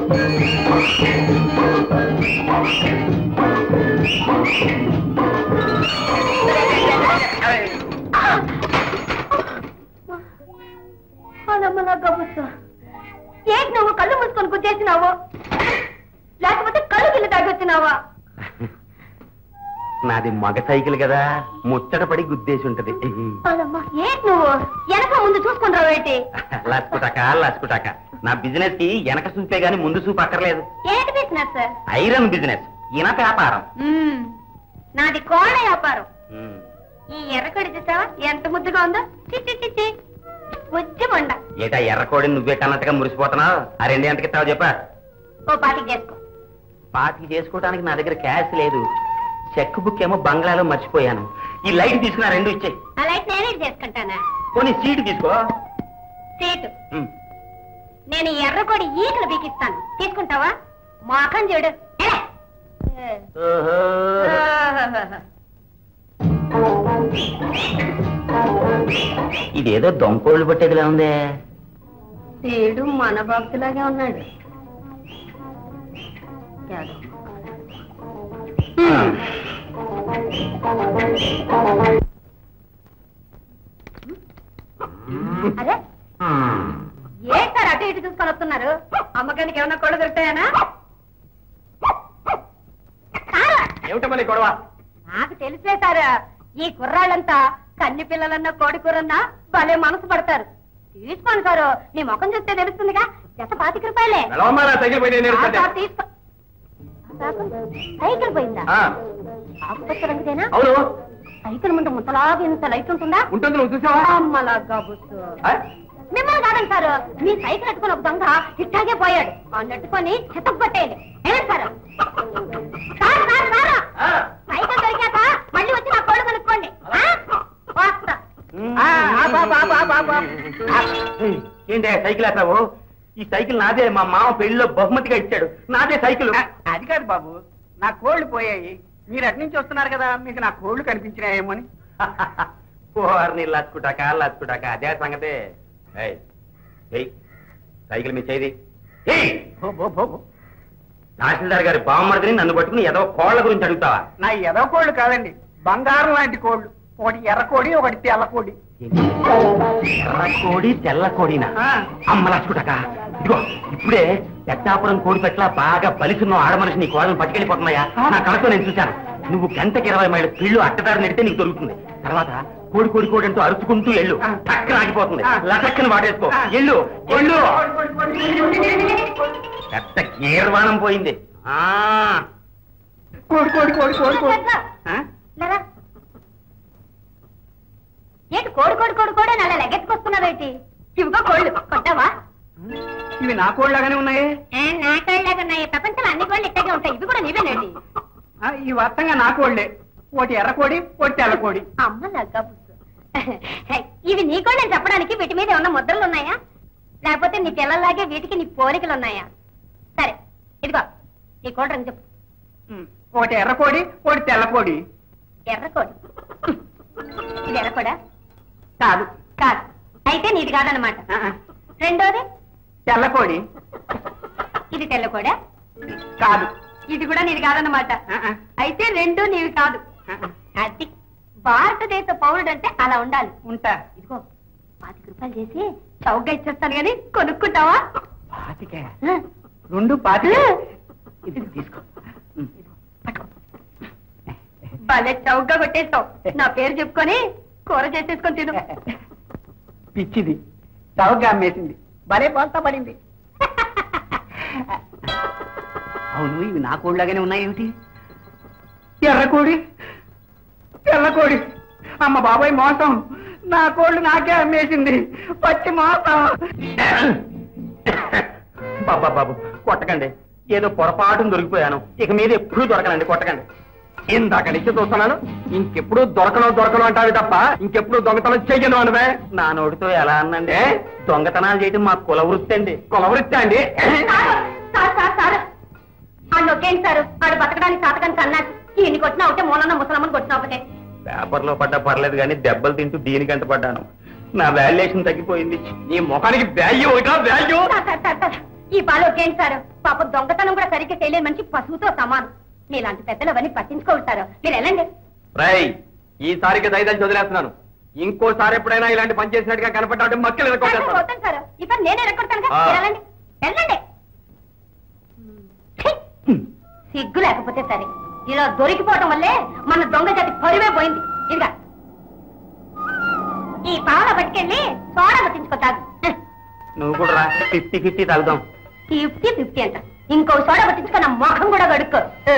అలమ్మలా గబుస్సు ఏంటి నువ్వు కళ్ళు మూసుకొని కూర్చేసినావు లేకపోతే కళ్ళు గిల్లు తాగొచ్చినావా నాది మగ సైకిల్ కదా ముచ్చట పడి గుద్దేసి ఉంటది అలమ్మా ఏంటి నువ్వు వెనక ముందు చూసుకుని రావేటి లాసుకుటాక లాసుకుటాక నా బిజినెస్ కి వెనక చూపే గాని ముందు చూపు అక్కర్లేదు ఏంటి బిజినెస్ సార్ ఐరన్ బిజినెస్ ఇనప వ్యాపారం నాది కోళ్ళ వ్యాపారం ఉమ్. ఈ ఎర్రకడి చూసావా ఎంత ముద్దుగా ఉందో చిచ్చి చిచ్చి వచ్చి మొండ ఏటా ఎర్రకోడిని నువ్వే కన్నట్టుగా మురిసిపోతున్నావు ఆ రెండు ఎంతకి ఇస్తావు చెప్పా ఓ పాటికి చేసుకో పార్టీ చేసుకోవడానికి నా దగ్గర క్యాష్ లేదు చెక్ బుక్ ఏమో బంగ్లాలో మర్చిపోయాను ఈ లైట్ తీసుకున్నా రెండు ఇచ్చే ఆ లైట్ నేనే చేసుకుంటానా పోనీ సీటు తీసుకో సీటు ఉమ్. నేను ఈ ఎర్రకోడి ఈకలు బీకిస్తాను తీసుకుంటావా మాకం చూడు ఎలా? ఓహో. ఇదేదో దొంకోళ్ళు పట్టేదిలా ఉందే వీడు మన భక్తులాగే ఉన్నాడు ఎవడు? అరే ఏ సార్ అటు ఇటు చూసుకొని వస్తున్నారు అమ్మకానికి ఏమన్నా కొడు దొరుకుతాయనా సారా, ఏమిటమ్మా గొడవ నాకు తెలిసే సార్ ఈ కుర్రాళ్ళంతా కన్ని పిల్లలన్నా కోడి కూరన్నా భలే మనసు పడతారు తీసుకోండి సారు నీ ముఖం చూస్తే తెలుస్తుందిగా జత పాతిక రూపాయలే సైకిల్ పోయి ఆ సార్ తీసుకో ఆ సార్, సైకిల్ పోయిందా ఆకుపచ్చ రంగుదేనా అవును సైకిల్ ముందు ముత్తలాగా ఇంత లైట్ ఉంటుందా ఉంటుంది నువ్వు చూసావా అమ్మలాగా బుస్సు మిమ్మల్ని కాదండి సార్ మీ సైకిల్ ఎట్టుకుని ఒక దొంగ ఇట్టాగే పోయాడు ఆ నెట్టుకొని చెత్తకు పట్టేయండి ఏమండి sir sir sir sir cycle దొరికాక మళ్ళీ వచ్చి నా కోళ్ళు కనుక్కోండి ఆ? వస్తా ఏంటే సైకిల్ వేస్తావు ఈ సైకిల్ నాదే మా మామ పెళ్లిలో బహుమతిగా ఇచ్చాడు నాదే సైకిల్ అది కాదు బాబు నా కోళ్లు పోయాయి మీరు అటు నుంచి వస్తున్నారు కదా మీకు నా కోళ్లు కనిపించినాయేమో అని పోర్ని లాచుకుంటాక లాచుకుంటాక అదే సంగతే ఏయ్, ఏయ్, సైకిల్ మీ చేది భో, భో, భో, భో. తహసీల్దార్ గారి బామ్మడిని నన్ను పట్టుకుని ఏదో కోళ్ల గురించి అడుగుతావా నా ఎర్ర కోళ్ళు కాదండి బంగారం లాంటి కోళ్ళు ఒకటి ఎర్ర కోడి ఒకటి తెల్ల కోడి ఎర్ర కోడి తెల్ల కోడినా ఆ. అమ్మ లాచుకుంటాక ఇదిగో ఇప్పుడే పెద్దాపురం కోడి పెట్ల బాగా బలిసున్న ఆడ మనిషి నీ కోళ్ళని పట్టుకెళ్ళిపోతున్నాయా నా కళతో నేను చూశాను నువ్వు గంటకి ఇరవై మైళ్ళ పిల్లు అట్టదారి నెడితే నీకు దొరుకుతుంది తర్వాత కోడి కోడి కోడి అంటూ అరుచుకుంటూ ఎళ్ళు ఆ. టక్కన ఆగిపోతుంది ఆ. లటక్కన వాడేసుకో ఆ. ఎళ్ళు ఎళ్ళు కోడి, కోడి, కోడి. పెద్ద గీర్వాణం పోయింది ఆ కోడి కోడి కోడి కోడి కోడి ఆ? లేరా ఏంటి కోడి కోడి కోడి కోడి అని అలా లెగెత్తుకొస్తున్నావేంటి ఇవిగో కోళ్ళు కొట్టావా ఇవి నా కోళ్ళగానే ఉన్నాయే నా కోళ్ళగా ఉన్నాయి ప్రపంచంలో అన్ని కోళ్ళు ఇట్టగే ఉంటాయి ఇవి కూడా నీవేనండి ఆ, ఈ వత్తంగా నా కోళ్ళే ఒకటి ఎర్ర కోడి ఒకటి తెల్ల కోడి అమ్మ లగ్గా పుస్తు ఇవి నీ కోళ్ళని చెప్పడానికి వీటి మీద ఏమన్నా ముద్రలు ఉన్నాయా లేకపోతే నీ పిల్లల్లాగే వీటికి నీ పోలికలు ఉన్నాయా సరే ఇదిగో నీ కోడి రంగు చెప్పు ఉమ్, ఒకటి ఎర్ర కోడి ఒకటి తెల్ల కోడి ఎర్ర కోడి ఇది ఎర్ర కోడా కాదు కాదు అయితే నీది కాదనమాట ఆ, ఆ. రెండోది తెల్ల కోడి ఇది తెల్ల కోడా కాదు ఇది కూడా నీది కాదన్నమాట ఆ, ఆ. అయితే రెండు నీవి కాదు ఆ, ఆ. అది భారతదేశ పౌరుడు అంటే అలా ఉండాలి ఉంటా ఇదిగో పాతిక రూపాయలు చేసి చౌకగా ఇచ్చేస్తాను కానీ కొనుక్కుంటావా పాతిక ఆ, రెండు పాతిక ఇది తీసుకో ఉమ్. పట్టుకో. భలే చౌకగా కొట్టేస్తావు నా పేరు చెప్పుకొని కూర చేసేసుకొని తిను పిచ్చిది చౌకగా అమ్మేసింది భలే పోల్తా పడింది అవును ఇవి నా కోళ్ళగానే ఉన్నాయి ఏమిటి ఎర్ర కోడి తెల్ల కోడి అమ్మ బాబాయ్ మోసం నా కోళ్ళు నాకే అమ్మేసింది పచ్చి మోసం బాబా బాబు కొట్టకండి ఏదో పొరపాటును దొరికిపోయాను ఇక మీద ఎప్పుడూ దొరకనండి కొట్టకండి ఇందాక నుంచి చూస్తున్నాను ఇంకెప్పుడు దొరకను దొరకను అంటావి తప్ప ఇంకెప్పుడు దొంగతనం చెయ్యను అనవే నా నోటితో ఎలా అన్నండి దొంగతనాలు చేయడం మా కుల వృత్తి అండి కుల వృత్తి అండి సార్ సార్ సార్ ఆ నొక్కేంటి సార్ ఆడు బతకడానికి సాతకానికి అన్నాడు ఈయన్ని కొట్టినా ఒకటే మూలన్న ముసలమ్మని కొట్టినా ఒకటే పేపర్లో పడ్డా పర్లేదు కానీ దెబ్బలు తింటూ దీనికంట పడ్డాను నా వాల్యుయేషన్ తగ్గిపోయింది నీ ముఖానికి వాల్యూ ఒకటా value sir, sir, sir, sir, ఈ పాలు ఒకేంటి సార్ పాప దొంగతనం కూడా సరిగ్గా చేయలేని మనిషి పశువుతో సమానం మీలాంటి పెద్దలు అవన్నీ పట్టించుకోగలుగుతారు మీరు వెళ్ళండి రై ఈసారికి దయదలిచి వదిలేస్తున్నాను ఇంకోసారి ఎప్పుడైనా ఇలాంటి పని చేసినట్టుగా కనపడ్డా మక్కలు సార్, సార్, ఎదుర్కొంటాను వద్దండి సార్ ఈసారి నేనే రెక్కొడతాను ఆ. వెళ్ళండి వెళ్ళండి ఛీ! సిగ్గు లేకపోతే సరే ఇలా దొరికిపోవడం వల్లే మన దొంగ జాతి పరువే పోయింది ఇదిగా ఈ పావుల పట్టుకెళ్ళి సోడా పట్టించుకోతారు నువ్వు కూడా రా ఫిఫ్టీ ఫిఫ్టీ తాగుదాం ఫిఫ్టీ ఫిఫ్టీ అంట ఇంకో సోడా పట్టించుకో నా మొఖం కూడా కడుక్కో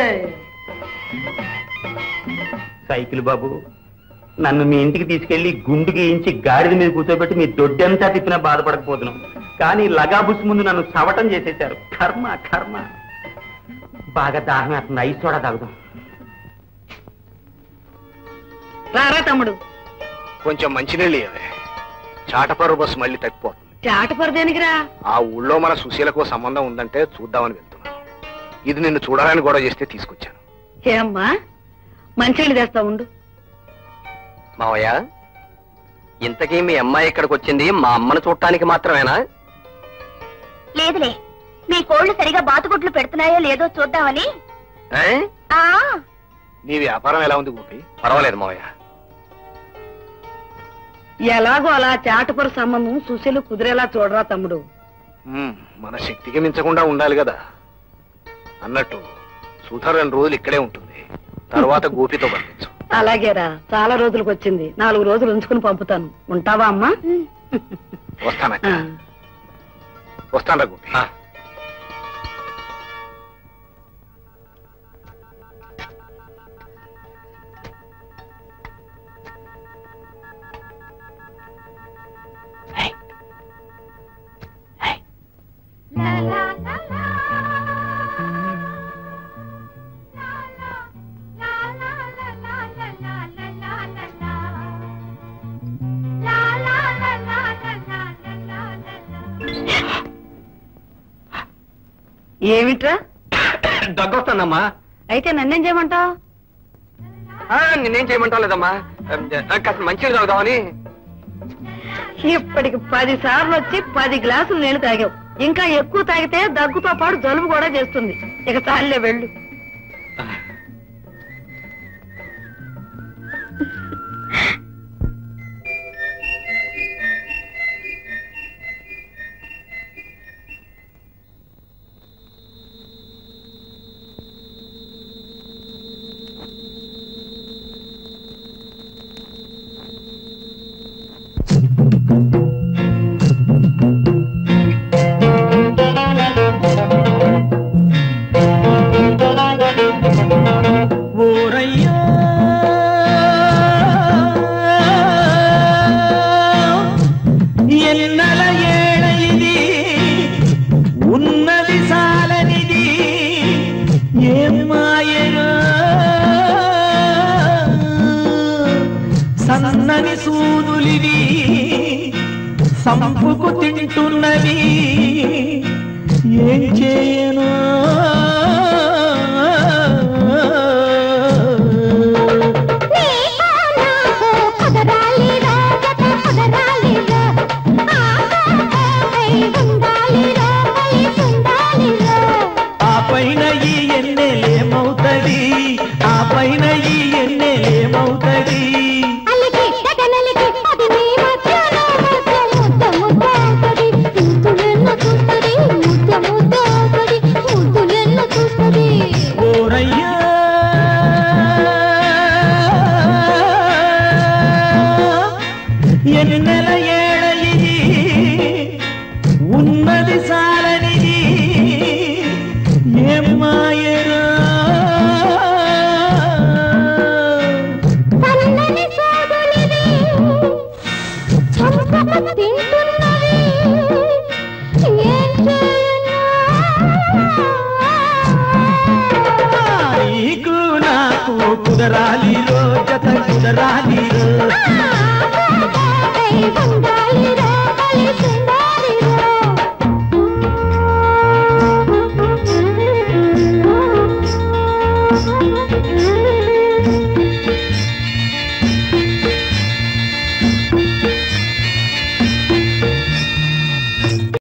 సైకిల్ బాబు నన్ను మీ ఇంటికి తీసుకెళ్లి గుండు గీయించి గాడిద మీద కూర్చోబెట్టి మీ దొడ్డంతా తిప్పినా బాధపడకపోతున్నాం కానీ లగాబుస్ ముందు నన్ను సవటం చేసేశారు కర్మ కర్మ బాగా దాహం అతను ఐస్ సోడా తాగుదాం రారా తమ్ముడు కొంచెం మంచినీళ్ళు ఇవ్వవే చాటపరు బస్సు మళ్ళీ తప్పిపోతుంది చాటపరదేనికిరా ఆ ఊళ్ళో మన సుశీలకు సంబంధం ఉందంటే చూద్దామని వెళ్తున్నాను ఇది నిన్ను చూడాలని గొడవ చేస్తే తీసుకొచ్చాను ఏమ్మా మంచినీళ్ళు తెస్తా ఉండు మావయ్య ఇంతకీ మీ అమ్మాయి ఇక్కడికి వచ్చింది మా అమ్మను చూడటానికి మాత్రమేనా లేదులే మీ కోళ్లు సరిగా బాతుగుడ్లు పెడుతున్నాయో లేదో చూద్దామని ఏ? ఆ నీ వ్యాపారం ఎలా ఉంది గోపి పర్వాలేదు మావయ్య ఎలాగో అలా చాటపర సంబంధం సుశీలు కుదిరేలా చూడరా తమ్ముడు ఉమ్, మన శక్తికి మించకుండా ఉండాలి కదా అన్నట్టు సుధర్ రెండు రోజులు ఇక్కడే ఉంటుంది తర్వాత గోపితో పంపించు అలాగేరా చాలా రోజులకు వచ్చింది నాలుగు రోజులు ఉంచుకుని పంపుతాను ఉంటావా అమ్మా వస్తానక్క ఆ. వస్తానరా గోపి ఆ. ఏమిట్రా దగ్గొస్తుందమ్మా అయితే నన్నేం చేయమంటావు ఆ, నేనేం చేయమంటావు లేదమ్మా ఆ, కాస్త మంచిగా తాగుదామని ఇప్పటికి పది సార్లు వచ్చి పది గ్లాసులు నీళ్లు తాగావు ఇంకా ఎక్కువ తాగితే దగ్గుతో పాటు జలుబు కూడా చేస్తుంది ఇక చాలే వెళ్ళు ఓరయ్యా ఎన్నల ఏళ ఇది ఉన్నది సాలనిది ఏం మాయనా సన్నని సూదులివి సంపుకు తింటున్నవి ఏం చేయ